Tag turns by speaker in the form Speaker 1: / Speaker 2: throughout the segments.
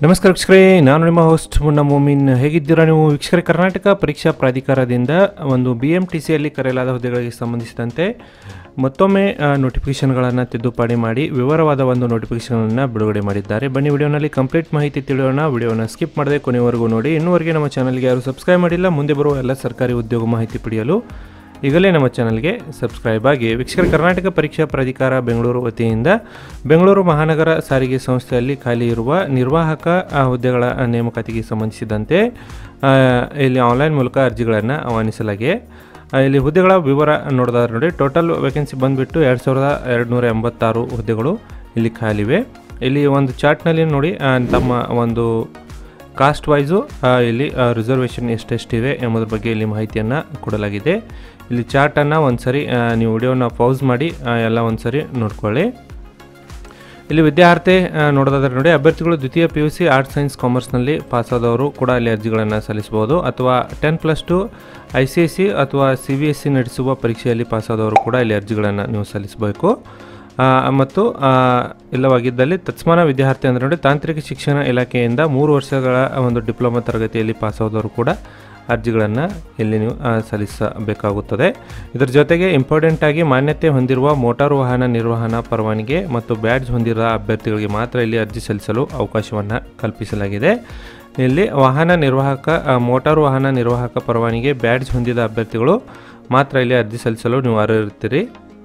Speaker 1: ನಮಸ್ಕಾರ ವೀಕ್ಷಕರೇ ನಾನು ನಿಮ್ಮ ಹೋಸ್ಟ್ ಮುನ್ನ ಮೋಮಿನ್ ಹೇಗಿದ್ದೀರಾ ನೀವು ವೀಕ್ಷಕರೇ ಕರ್ನಾಟಕ ಪರೀಕ್ಷಾ ಪ್ರಾಧಿಕಾರದಿಂದ ಒಂದು ಬಿ ಎಮ್ ಟಿ ಸಿಯಲ್ಲಿ ಕರೆಯಲಾದ ಹುದ್ದೆಗಳಿಗೆ ಸಂಬಂಧಿಸಿದಂತೆ ಮತ್ತೊಮ್ಮೆ ನೋಟಿಫಿಕೇಷನ್ಗಳನ್ನು ತಿದ್ದುಪಡಿ ಮಾಡಿ ವಿವರವಾದ ಒಂದು ನೋಟಿಫಿಕೇಷನನ್ನು ಬಿಡುಗಡೆ ಮಾಡಿದ್ದಾರೆ ಬನ್ನಿ ವಿಡಿಯೋನಲ್ಲಿ ಕಂಪ್ಲೀಟ್ ಮಾಹಿತಿ ತಿಳಿಯೋಣ ವಿಡಿಯೋನ ಸ್ಕಿಪ್ ಮಾಡದೆ ಕೊನೆವರೆಗೂ ನೋಡಿ ಇನ್ನೂವರೆಗೆ ನಮ್ಮ ಚಾನಲ್ಗೆ ಯಾರು ಸಬ್ಸ್ಕ್ರೈಬ್ ಮಾಡಿಲ್ಲ ಮುಂದೆ ಬರುವ ಎಲ್ಲ ಸರ್ಕಾರಿ ಉದ್ಯೋಗ ಮಾಹಿತಿ ಪಡೆಯಲು ಈಗಲೇ ನಮ್ಮ ಚಾನಲ್ಗೆ ಸಬ್ಸ್ಕ್ರೈಬ್ ಆಗಿ ವೀಕ್ಷಕರ ಕರ್ನಾಟಕ ಪರೀಕ್ಷಾ ಪ್ರಾಧಿಕಾರ ಬೆಂಗಳೂರು ವತಿಯಿಂದ ಬೆಂಗಳೂರು ಮಹಾನಗರ ಸಾರಿಗೆ ಸಂಸ್ಥೆಯಲ್ಲಿ ಖಾಲಿ ಇರುವ ನಿರ್ವಾಹಕ ಆ, ಹುದ್ದೆಗಳ ನೇಮಕಾತಿಗೆ ಸಂಬಂಧಿಸಿದಂತೆ ಆ, ಇಲ್ಲಿ ಆನ್ಲೈನ್ ಮೂಲಕ ಅರ್ಜಿಗಳನ್ನು ಆಹ್ವಾನಿಸಲಾಗಿದೆ ಆ, ಇಲ್ಲಿ ಹುದ್ದೆಗಳ ವಿವರ ನೋಡಿದ್ರೆ ನೋಡಿ ಟೋಟಲ್ ವೇಕೆನ್ಸಿ ಬಂದುಬಿಟ್ಟು ಎರಡು ಸಾವಿರದ ಎರಡು ನೂರ ಎಂಬತ್ತಾರು ಹುದ್ದೆಗಳು ಇಲ್ಲಿ ಖಾಲಿವೆ ಇಲ್ಲಿ ಒಂದು ಚಾರ್ಟ್ನಲ್ಲಿ ನೋಡಿ ಆ, ತಮ್ಮ ಒಂದು ಕಾಸ್ಟ್ ವೈಸು ಇಲ್ಲಿ ರಿಸರ್ವೇಷನ್ ಎಷ್ಟೆಷ್ಟಿವೆ ಎಂಬುದ್ರ ಬಗ್ಗೆ ಇಲ್ಲಿ ಮಾಹಿತಿಯನ್ನು ಕೊಡಲಾಗಿದೆ ಇಲ್ಲಿ ಚಾರ್ಟನ್ನು ಒಂದು ಸರಿ ಆ, ನೀವು ವಿಡಿಯೋನ ಪೌಸ್ ಮಾಡಿ ಆ, ಎಲ್ಲ ಒಂದು ಸರಿ ನೋಡ್ಕೊಳ್ಳಿ ಇಲ್ಲಿ ವಿದ್ಯಾರ್ಥಿ ಆ, ನೋಡೋದಾದ್ರೆ ನೋಡಿ ಅಭ್ಯರ್ಥಿಗಳು ದ್ವಿತೀಯ P U C arts science ಕಾಮರ್ಸ್ನಲ್ಲಿ ಪಾಸಾದವರು ಕೂಡ ಇಲ್ಲಿ ಅರ್ಜಿಗಳನ್ನು ಸಲ್ಲಿಸಬಹುದು ಅಥವಾ ten plus two I C S C ಅಥವಾ ಸಿ ಬಿ ಎಸ್ ಸಿ ನಡೆಸುವ ಪರೀಕ್ಷೆಯಲ್ಲಿ ಪಾಸಾದವರು ಕೂಡ ಇಲ್ಲಿ ಅರ್ಜಿಗಳನ್ನು ನೀವು ಸಲ್ಲಿಸಬೇಕು ಆ, ಮತ್ತು ಆ, ಇಲ್ಲವಾಗಿದ್ದಲ್ಲಿ ತತ್ಸಮಾನ ವಿದ್ಯಾರ್ಥಿ ಅಂದರೆ ನೋಡಿ ತಾಂತ್ರಿಕ ಶಿಕ್ಷಣ ಇಲಾಖೆಯಿಂದ ಮೂರು ವರ್ಷಗಳ ಒಂದು ಡಿಪ್ಲೊಮಾ ತರಗತಿಯಲ್ಲಿ ಪಾಸಾದವರು ಕೂಡ ಅರ್ಜಿಗಳನ್ನು ಇಲ್ಲಿ ನೀವು ಆ, ಸಲ್ಲಿಸಬೇಕಾಗುತ್ತದೆ ಇದರ ಜೊತೆಗೆ ಇಂಪಾರ್ಟೆಂಟ್ ಆಗಿ ಮಾನ್ಯತೆ ಹೊಂದಿರುವ ಮೋಟಾರು ವಾಹನ ನಿರ್ವಹಣಾ ಪರವಾನಗಿ ಮತ್ತು ಬ್ಯಾಡ್ಜ್ ಹೊಂದಿರುವ ಅಭ್ಯರ್ಥಿಗಳಿಗೆ ಮಾತ್ರ ಇಲ್ಲಿ ಅರ್ಜಿ ಸಲ್ಲಿಸಲು ಅವಕಾಶವನ್ನು ಕಲ್ಪಿಸಲಾಗಿದೆ ಇಲ್ಲಿ ವಾಹನ ನಿರ್ವಾಹಕ ಆ, ಮೋಟಾರು ವಾಹನ ನಿರ್ವಾಹಕ ಪರವಾನಗಿ ಬ್ಯಾಡ್ಜ್ ಹೊಂದಿದ ಅಭ್ಯರ್ಥಿಗಳು ಮಾತ್ರ ಇಲ್ಲಿ ಅರ್ಜಿ ಸಲ್ಲಿಸಲು ನೀವು ಅರ್ಹರಿರ್ತೀರಿ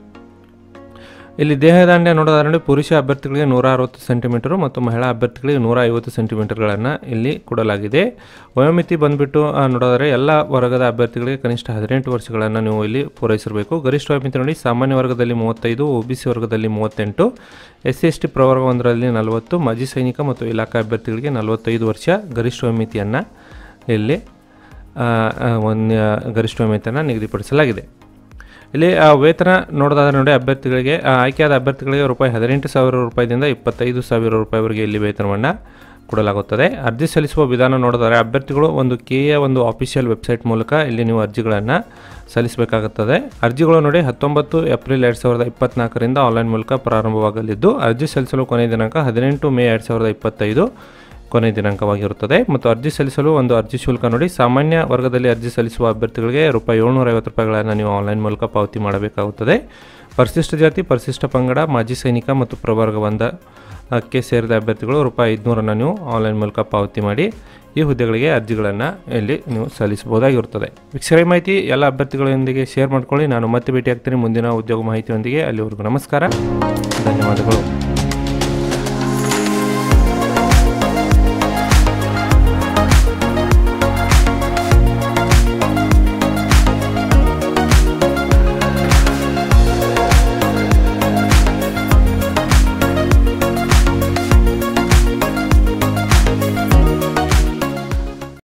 Speaker 1: ಇಲ್ಲಿ ದೇಹದಾಂಡ್ಯ ನೋಡೋದಾದ್ರೆ ಪುರುಷ ಅಭ್ಯರ್ಥಿಗಳಿಗೆ ನೂರ ಅರವತ್ತು ಸೆಂಟಿಮೀಟರು ಮತ್ತು ಮಹಿಳಾ ಅಭ್ಯರ್ಥಿಗಳಿಗೆ ನೂರ ಐವತ್ತು ಸೆಂಟಿಮೀಟರ್ಗಳನ್ನು ಇಲ್ಲಿ ಕೊಡಲಾಗಿದೆ ವಯೋಮಿತಿ ಬಂದುಬಿಟ್ಟು ನೋಡೋದಾದ್ರೆ ಎಲ್ಲ ವರ್ಗದ ಅಭ್ಯರ್ಥಿಗಳಿಗೆ ಕನಿಷ್ಠ ಹದಿನೆಂಟು ವರ್ಷಗಳನ್ನು ನೀವು ಇಲ್ಲಿ ಪೂರೈಸಿರಬೇಕು ಗರಿಷ್ಠ ವಯೋಮಿತಿ ನೋಡಿ ಸಾಮಾನ್ಯ ವರ್ಗದಲ್ಲಿ ಮೂವತ್ತೈದು ಒ ಬಿ ಸಿ ವರ್ಗದಲ್ಲಿ ಮೂವತ್ತೆಂಟು ಎಸ್ ಸಿ ಎಸ್ ಟಿ ಪ್ರವರ್ಗ ಒಂದರಲ್ಲಿ ನಲವತ್ತು ಮಾಜಿ ಸೈನಿಕ ಮತ್ತು ಇಲಾಖಾ ಅಭ್ಯರ್ಥಿಗಳಿಗೆ ನಲವತ್ತೈದು ವರ್ಷ ಗರಿಷ್ಠ ವಯೋಮಿತಿಯನ್ನು ಇಲ್ಲಿ ಆ, ಆ, ಒಂದು ಗರಿಷ್ಠ ವಯೋಮಿತಿಯನ್ನು ನಿಗದಿಪಡಿಸಲಾಗಿದೆ ಇಲ್ಲಿ ಆ, ವೇತನ ನೋಡೋದಾದ್ರೆ ನೋಡಿ ಅಭ್ಯರ್ಥಿಗಳಿಗೆ ಆ, ಆಯ್ಕೆಯಾದ ಅಭ್ಯರ್ಥಿಗಳಿಗೆ ರೂಪಾಯಿ ಹದಿನೆಂಟು ಸಾವಿರ ರೂಪಾಯಿದಿಂದ ಇಪ್ಪತ್ತೈದು ಸಾವಿರ ರೂಪಾಯಿವರೆಗೆ ಇಲ್ಲಿ ವೇತನವನ್ನು ಕೊಡಲಾಗುತ್ತದೆ ಅರ್ಜಿ ಸಲ್ಲಿಸುವ ವಿಧಾನ ನೋಡಿದರೆ ಅಭ್ಯರ್ಥಿಗಳು ಒಂದು ಕೆಯ ಒಂದು ಆಫಿಷಿಯಲ್ ವೆಬ್ಸೈಟ್ ಮೂಲಕ ಇಲ್ಲಿ ನೀವು ಅರ್ಜಿಗಳನ್ನು ಸಲ್ಲಿಸಬೇಕಾಗುತ್ತದೆ ಅರ್ಜಿಗಳು ನೋಡಿ ಹತ್ತೊಂಬತ್ತು ಏಪ್ರಿಲ್ ಎರಡು ಸಾವಿರದ ಇಪ್ಪತ್ನಾಲ್ಕರಿಂದ ಆನ್ಲೈನ್ ಮೂಲಕ ಪ್ರಾರಂಭವಾಗಲಿದ್ದು ಅರ್ಜಿ ಸಲ್ಲಿಸಲು ಕೊನೆಯ ದಿನಾಂಕ ಹದಿನೆಂಟು ಮೇ ಎರಡು ಸಾವಿರದ ಇಪ್ಪತ್ತೈದು ಕೊನೆಯ ದಿನಾಂಕವಾಗಿರುತ್ತದೆ ಮತ್ತು ಅರ್ಜಿ ಸಲ್ಲಿಸಲು ಒಂದು ಅರ್ಜಿ ಶುಲ್ಕ ನೋಡಿ ಸಾಮಾನ್ಯ ವರ್ಗದಲ್ಲಿ ಅರ್ಜಿ ಸಲ್ಲಿಸುವ ಅಭ್ಯರ್ಥಿಗಳಿಗೆ ರೂಪಾಯಿ ಏಳ್ನೂರ ಐವತ್ತು ರೂಪಾಯಿಗಳನ್ನು ನೀವು ಆನ್ಲೈನ್ ಮೂಲಕ ಪಾವತಿ ಮಾಡಬೇಕಾಗುತ್ತದೆ ಪರಿಶಿಷ್ಟ ಜಾತಿ ಪರಿಶಿಷ್ಟ ಪಂಗಡ ಮಾಜಿ ಸೈನಿಕ ಮತ್ತು ಪ್ರವರ್ಗ ಒಂದ ಕ್ಕೆ ಸೇರಿದ ಅಭ್ಯರ್ಥಿಗಳು ರೂಪಾಯಿ ಐದುನೂರನ್ನು ನೀವು ಆನ್ಲೈನ್ ಮೂಲಕ ಪಾವತಿ ಮಾಡಿ ಈ ಹುದ್ದೆಗಳಿಗೆ ಅರ್ಜಿಗಳನ್ನು ಇಲ್ಲಿ ನೀವು ಸಲ್ಲಿಸಬಹುದಾಗಿರುತ್ತದೆ ವೀಕ್ಷಕರ ಈ ಮಾಹಿತಿ ಎಲ್ಲ ಅಭ್ಯರ್ಥಿಗಳೊಂದಿಗೆ ಶೇರ್ ಮಾಡ್ಕೊಳ್ಳಿ ನಾನು ಮತ್ತೆ ಭೇಟಿ ಆಗ್ತೀನಿ ಮುಂದಿನ ಉದ್ಯೋಗ ಮಾಹಿತಿಯೊಂದಿಗೆ ಅಲ್ಲಿವರೆಗೂ ನಮಸ್ಕಾರ ಧನ್ಯವಾದಗಳು